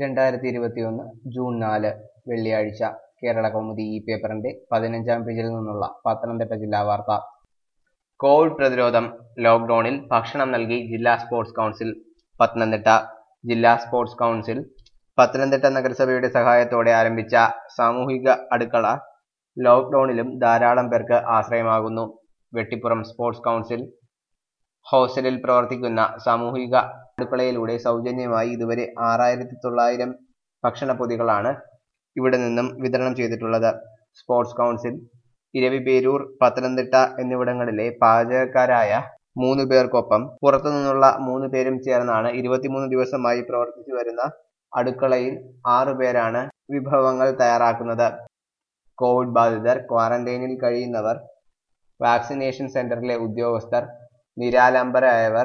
രണ്ടായിരത്തി ഇരുപത്തിയൊന്ന് ജൂൺ നാല് വെള്ളിയാഴ്ച കേരള കൗമുദി ഈ പേപ്പറിന്റെ പതിനഞ്ചാം പേജിൽ നിന്നുള്ള പത്തനംതിട്ട ജില്ലാ വാർത്ത കോവിഡ് പ്രതിരോധം ലോക്ക്ഡൌണിൽ ഭക്ഷണം നൽകി ജില്ലാ സ്പോർട്സ് കൗൺസിൽ പത്തനംതിട്ട ജില്ലാ സ്പോർട്സ് കൗൺസിൽ പത്തനംതിട്ട നഗരസഭയുടെ സഹായത്തോടെ ആരംഭിച്ച സാമൂഹിക അടുക്കള ലോക്ക്ഡൌണിലും ധാരാളം പേർക്ക് ആശ്രയമാകുന്നു വെട്ടിപ്പുറം സ്പോർട്സ് കൗൺസിൽ ഹോസ്റ്റലിൽ പ്രവർത്തിക്കുന്ന സാമൂഹിക അടുക്കളയിലൂടെ സൗജന്യമായി ഇതുവരെ ആറായിരത്തി തൊള്ളായിരം ഭക്ഷണപ്പൊതികളാണ് ഇവിടെ നിന്നും വിതരണം ചെയ്തിട്ടുള്ളത് സ്പോർട്സ് കൗൺസിൽ ഇരവിപേരൂർ പത്തനംതിട്ട എന്നിവിടങ്ങളിലെ പാചകക്കാരായ മൂന്ന് പേർക്കൊപ്പം പുറത്തുനിന്നുള്ള മൂന്ന് പേരും ചേർന്നാണ് ഇരുപത്തിമൂന്ന് ദിവസമായി പ്രവർത്തിച്ചു വരുന്ന അടുക്കളയിൽ ആറു പേരാണ് വിഭവങ്ങൾ തയ്യാറാക്കുന്നത് കോവിഡ് ബാധിതർ ക്വാറന്റൈനിൽ കഴിയുന്നവർ വാക്സിനേഷൻ സെന്ററിലെ ഉദ്യോഗസ്ഥർ നിരാലംബരായവർ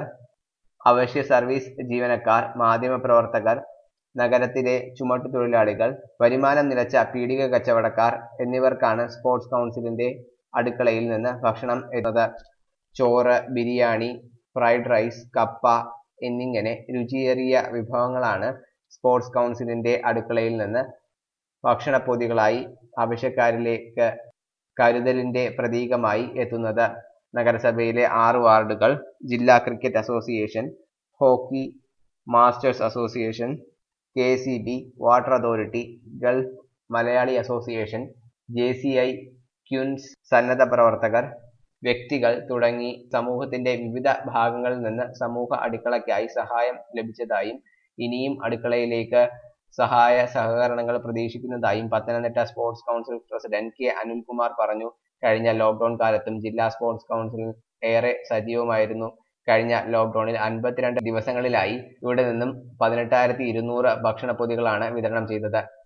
അവശ്യ സർവീസ് ജീവനക്കാർ മാധ്യമപ്രവർത്തകർ നഗരത്തിലെ ചുമട്ടുതൊഴിലാളികൾ വരുമാനം നിലച്ച പീഡിക കച്ചവടക്കാർ എന്നിവർക്കാണ് സ്പോർട്സ് കൗൺസിലിന്റെ അടുക്കളയിൽ നിന്ന് ഭക്ഷണം എത്തുന്നത് ചോറ് ബിരിയാണി ഫ്രൈഡ് റൈസ് കപ്പ എന്നിങ്ങനെ രുചിയേറിയ വിഭവങ്ങളാണ് സ്പോർട്സ് കൗൺസിലിന്റെ അടുക്കളയിൽ നിന്ന് ഭക്ഷണപ്പൊതികളായി ആവശ്യക്കാരിലേക്ക് കരുതലിന്റെ പ്രതീകമായി എത്തുന്നത് നഗരസഭയിലെ ആറ് വാർഡുകൾ ജില്ലാ cricket association hockey masters association K C B water authority gulf Malayali association J C I queens സന്നദ്ധ പ്രവർത്തകർ വ്യക്തികൾ തുടങ്ങി സമൂഹത്തിന്റെ വിവിധ ഭാഗങ്ങളിൽ നിന്ന് സമൂഹ അടുക്കളയ്ക്കായി സഹായം ലഭിച്ചതായും ഇനിയും അടുക്കളയിലേക്ക് സഹായ സഹകരണങ്ങൾ പ്രതീക്ഷിക്കുന്നതായും Pathanamthitta sports council president K Anilkumar പറഞ്ഞു കഴിഞ്ഞ ലോക്ക്ഡൌൺ കാലത്തും ജില്ലാ സ്പോർട്സ് കൗൺസിൽ ഏറെ സജീവമായിരുന്നു കഴിഞ്ഞ ലോക്ക്ഡൌണിൽ അൻപത്തിരണ്ട് ദിവസങ്ങളിലായി ഇവിടെ നിന്നും പതിനെട്ടായിരത്തി ഇരുന്നൂറ് ഭക്ഷണപ്പൊതികളാണ് വിതരണം ചെയ്തത്